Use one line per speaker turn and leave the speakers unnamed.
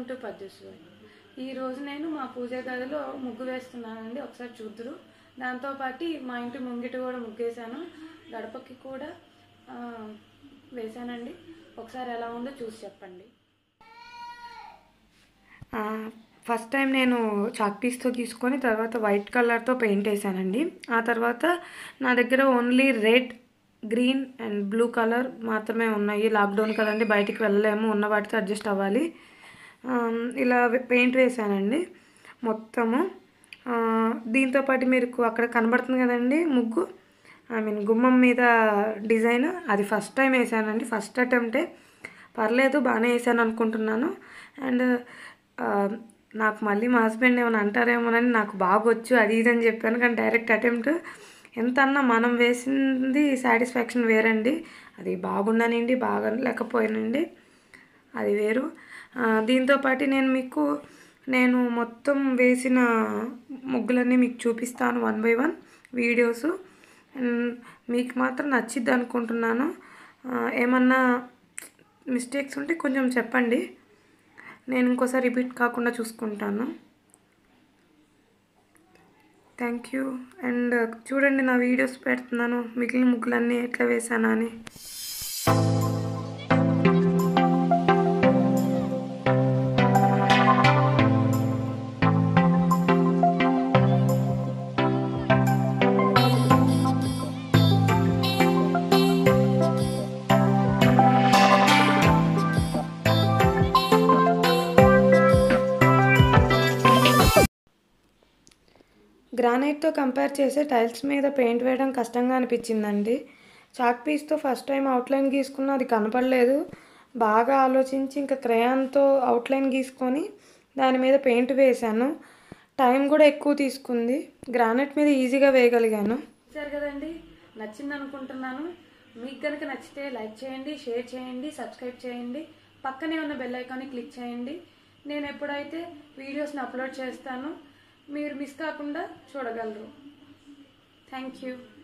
to పద్యశ్వరి ఈరోజు నేను మా పూజ గదిలో ముగ్గు వేస్తున్నానండి ఒకసారి చూద్దరు దాంతోపాటు మా ఇంటి ముంగిట కూడా ముగ్గేశాను గడపకి కూడా ఆ, వేశానండి ఒకసారి ఎలా ఉందో చూసి చెప్పండి ఫస్ట్ టైం నేను చాక్ పీస్తో తీసుకొని తర్వాత వైట్ కలర్తో పెయింట్ వేసానండి ఆ తర్వాత నా దగ్గర only red green and blue colour మాత్రమే ఉన్నాయి లాక్డౌన్ కదండి బయటికి వెళ్ళలేము ఉన్న వాటితో అడ్జస్ట్ అవ్వాలి ఆమ్, ఇలా పెయింట్ వేసానండి మొత్తము ఆ, దీంతో పాటు మీకు అక్కడ కనబడుతుంది కదండి ముగ్గు ఐ మీన్ గుమ్మం మీద డిజైన్ అది ఫస్ట్ టైం వేసానండి ఫస్ట్ అటెంప్టే పర్లేదు బాగానే వేసాను అనుకుంటున్నాను అండ్ నాకు మళ్ళీ మా హస్బెండ్ ఏమైనా అంటారేమోనని నాకు బాగా వచ్చు అది ఇది అని చెప్పాను కానీ డైరెక్ట్ అటెంప్ట్ ఎంత అన్నా మనం వేసింది సాటిస్ఫాక్షన్ వేరండి అది బాగుండనండి బాగా లేకపోయానండి అది వేరు ఆ, దీంతో పాటు నేను మీకు నేను మొత్తం వేసిన ముగ్గులన్నీ మీకు చూపిస్తాను one by one videos and మీకు మాత్రం నచ్చిద్ది అనుకుంటున్నాను ఆ, ఏమన్నా మిస్టేక్స్ ఉంటే కొంచెం చెప్పండి నేను ఇంకోసారి రిపీట్ కాకుండా చూసుకుంటాను థ్యాంక్ యూ అండ్ చూడండి నా వీడియోస్ పెడుతున్నాను మిగిలిన ముగ్గులన్నీ ఎట్లా వేసానా అని గ్రానైట్తో కంపేర్ చేస్తే టైల్స్ మీద పెయింట్ వేయడం కష్టంగా అనిపించిందండి చాక్ పీస్తో ఫస్ట్ టైం అవుట్లైన్ గీసుకున్న అది కనపడలేదు బాగా ఆలోచించి ఇంకా క్రయాన్తో అవుట్లైన్ గీసుకొని దాని మీద పెయింట్ వేశాను టైం కూడా ఎక్కువ తీసుకుంది గ్రానైట్ మీద ఈజీగా వేయగలిగాను చూసారు కదండి నచ్చింది అనుకుంటున్నాను మీకు కనుక నచ్చితే లైక్ చేయండి షేర్ చేయండి సబ్స్క్రైబ్ చేయండి పక్కనే ఉన్న బెల్ ఐకాన్ని క్లిక్ చేయండి నేను ఎప్పుడైతే వీడియోస్ని అప్లోడ్ చేస్తానో మీరు మిస్ కాకుండా చూడగలరు థ్యాంక్ యూ